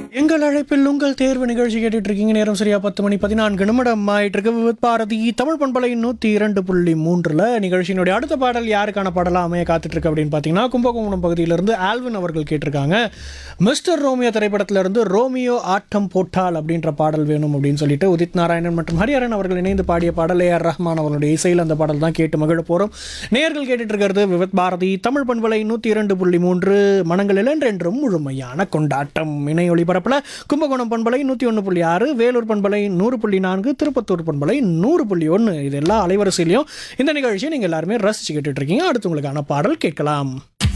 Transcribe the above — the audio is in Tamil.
எங்கள் அழைப்பில் உங்கள் தேர்வு நிகழ்ச்சி கேட்டுட்டு இருக்கீங்க நேரம் சரியா பத்து மணி பதினான்கு நிமிடம் ஆயிட்டு இருக்கு விவித் பாரதி தமிழ் பண்பலை நூற்றி இரண்டு புள்ளி மூன்றில் நிகழ்ச்சியினுடைய அடுத்த பாடல் யாருக்கான பாடலாக அமைய காத்துட்டு இருக்கு அப்படின்னு பார்த்தீங்கன்னா கும்பகோணம் பகுதியிலிருந்து ஆல்வின் அவர்கள் கேட்டிருக்காங்க மிஸ்டர் ரோமியோ திரைப்படத்திலிருந்து ரோமியோ ஆட்டம் போட்டால் அப்படின்ற பாடல் வேணும் அப்படின்னு சொல்லிட்டு உதித் நாராயணன் மற்றும் ஹரிஹரன் அவர்கள் இணைந்து பாடிய பாடல் ஏஆர் ரஹ்மான் அவர்களுடைய இசையில் அந்த பாடல் தான் கேட்டு மகிழ போகிறோம் நேர்கள் கேட்டுட்டு இருக்கிறது விவித் பாரதி தமிழ் பண்பலை நூற்றி இரண்டு புள்ளி மூன்று மனங்களில் என்றென்றும் முழுமையான கொண்டாட்டம் இணை ஒளிபரப்பில் கும்பகோணம் பண்பலை நூற்றி ஒன்று புள்ளி ஆறு வேலூர் பண்பலை நூறு புள்ளி நான்கு திருப்பத்தூர் பண்பலை நூறு புள்ளி ஒன்று இது எல்லா அலைவரிசையிலையும் இந்த நிகழ்ச்சியை நீங்கள் எல்லாருமே ரசிச்சு கேட்டுட்டு இருக்கீங்க அடுத்து உங்களுக்கான பாடல் கேட்கலாம்